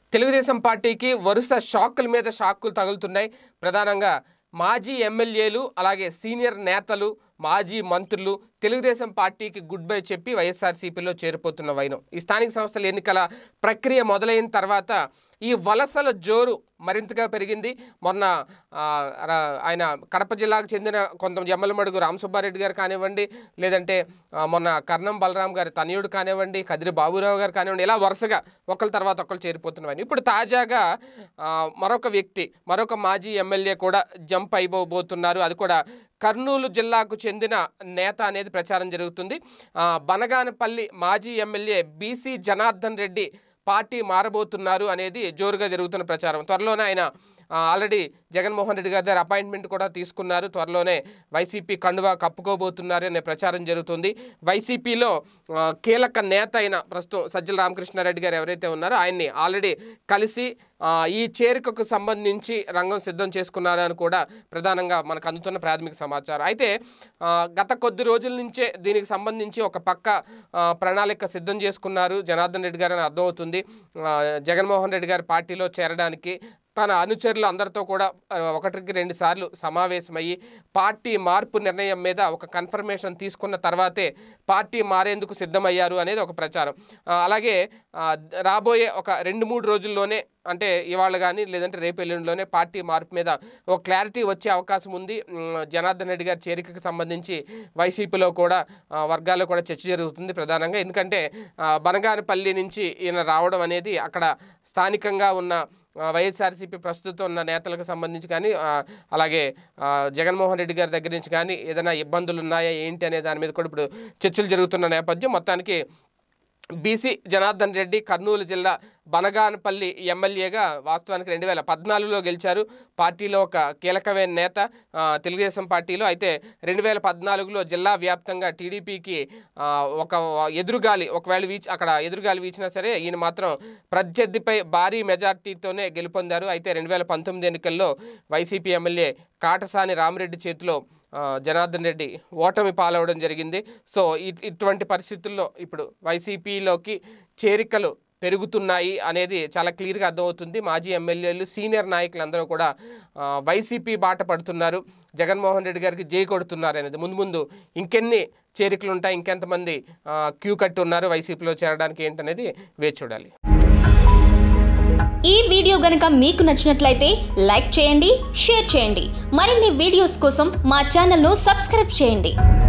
తెలుగుదేశం పార్టీకి వరుస షాకుల మీద షాకులు తగులుతున్నాయి ప్రధానంగా మాజీ ఎమ్మెల్యేలు అలాగే సీనియర్ నేతలు మాజీ మంత్రులు తెలుగుదేశం పార్టీకి గుడ్ బై చెప్పి వైఎస్ఆర్సీపీలో చేరిపోతున్న వైనం ఈ స్థానిక సంస్థల ఎన్నికల ప్రక్రియ మొదలైన తర్వాత ఈ వలసల జోరు మరింతగా పెరిగింది మొన్న ఆ, రా- ఆయన కడప జిల్లాకు చెందిన కొంత జమ్మలమడుగు రామసుబ్బారెడ్డి గారు కానివ్వండి లేదంటే ఆ, మొన్న కర్ణం బలరాం గారి తనయుడు కానివ్వండి కదిరి బాబురావు గారు కానివ్వండి ఇలా వరుసగా ఒకరి తర్వాత ఒకరు చేరిపోతున్నవని ఇప్పుడు తాజాగా ఆ, మరొక వ్యక్తి మరొక మాజీ ఎమ్మెల్యే కూడా జంప్ అయిపోబోతున్నారు అది కూడా కర్నూలు జిల్లాకు చెందిన నేత అనేది ప్రచారం జరుగుతుంది ఆ, బనగానపల్లి మాజీ MLA BC Janardhan Reddy party మారబోతున్నారు అనేది జోరుగా జరుగుతున్న ప్రచారం త్వరలోనే ఆయన ఆ, ఆల్రెడీ జగన్మోహన్ రెడ్డి గారి దగ్గర అపాయింట్మెంట్ కూడా తీసుకున్నారు త్వరలోనే వైసీపీ కండువా కప్పుకోబోతున్నారు అనే ప్రచారం జరుగుతుంది వైసీపీలో ఆ, కీలక నేత అయిన ప్రస్తుతం సజ్జల రామకృష్ణారెడ్డి గారు ఎవరైతే ఉన్నారో ఆయన్ని ఆల్రెడీ కలిసి ఆ, ఈ చేరికకు సంబంధించి రంగం సిద్ధం చేసుకున్నారు అని కూడా ప్రధానంగా మనకు అందుతున్న ప్రాథమిక సమాచారం అయితే ఆ, గత కొద్ది రోజుల నుంచే దీనికి సంబంధించి ఒక పక్క ఆ, ప్రణాళిక సిద్ధం చేసుకున్నారు జనార్దన్ రెడ్డి గారు అని అర్థమవుతుంది ఆ, జగన్మోహన్ రెడ్డి గారి పార్టీలో చేరడానికి తన అనుచరులు అందరితో కూడా ఆ, ఒకటికి రెండు సార్లు సమావేశమయ్యి పార్టీ మార్పు నిర్ణయం మీద ఒక కన్ఫర్మేషన్ తీసుకున్న తర్వాతే పార్టీ మారేందుకు సిద్ధమయ్యారు అనేది ఒక ప్రచారం ఆ, అలాగే ఆ, రాబోయే ఒక రెండు మూడు రోజుల్లోనే అంటే ఇవాళ కానీ లేదంటే రేపు ఎల్లుండిలోనే పార్టీ మార్పు మీద ఒక క్లారిటీ వచ్చే అవకాశం ఉంది ఉమ్, జనార్దన్ రెడ్డి గారి చేరికకు సంబంధించి వైసీపీలో కూడా ఆ, వర్గాల్లో కూడా చర్చ జరుగుతుంది ప్రధానంగా ఎందుకంటే ఆ, బనగానపల్లి నుంచి ఈయన రావడం అనేది అక్కడ స్థానికంగా ఉన్న ఆ, వైఎస్ఆర్సీపీ ప్రస్తుతం ఉన్న నేతలకు సంబంధించి కానీ ఆ, అలాగే ఆ, జగన్మోహన్ రెడ్డి గారి దగ్గర నుంచి కానీ ఏదైనా ఇబ్బందులు ఉన్నాయా ఏంటి అనే దాని మీద కూడా ఇప్పుడు చర్చలు జరుగుతున్న నేపథ్యం మొత్తానికి బీసీ జనార్దన్ రెడ్డి కర్నూలు జిల్లా బనగానపల్లి ఎమ్మెల్యేగా వాస్తవానికి రెండు వేల పద్నాలుగులో గెలిచారు పార్టీలో ఒక కీలకమైన నేత ఆ, తెలుగుదేశం పార్టీలో అయితే రెండు వేల పద్నాలుగులో జిల్లా వ్యాప్తంగా టీడీపీకి ఆ, ఒక ఎదురుగాలి ఒకవేళ వీచ్ అక్కడ ఎదురుగాలి వీచినా సరే ఈయన మాత్రం ప్రత్యర్థిపై భారీ మెజార్టీతోనే గెలుపొందారు అయితే రెండు వేల పంతొమ్మిది ఎన్నికల్లో వైసీపీ ఎమ్మెల్యే కాటసాని రామిరెడ్డి చేతిలో ఆ, జనార్దన్ రెడ్డి ఓటమి పాలవడం జరిగింది సో ఇ- ఇటువంటి పరిస్థితుల్లో ఇప్పుడు వైసీపీలోకి చేరికలు పెరుగుతున్నాయి అనేది చాలా క్లియర్గా అర్థమవుతుంది మాజీ ఎమ్మెల్యేలు సీనియర్ నాయకులందరూ కూడా ఆ, వైసీపీ బాట పడుతున్నారు జగన్మోహన్ రెడ్డి గారికి జై కొడుతున్నారు అనేది ముందు ముందు ఇంకెన్ని చేరికలు ఉంటాయి ఇంకెంతమంది ఆ, క్యూ కట్టి ఉన్నారు వైసీపీలో చేరడానికి ఏంటనేది వేచి చూడాలి ఈ వీడియో గనుక మీకు నచ్చినట్లయితే లైక్ చేయండి షేర్ చేయండి మరిన్ని వీడియోస్ కోసం మా ఛానల్ను సబ్స్క్రైబ్ చేయండి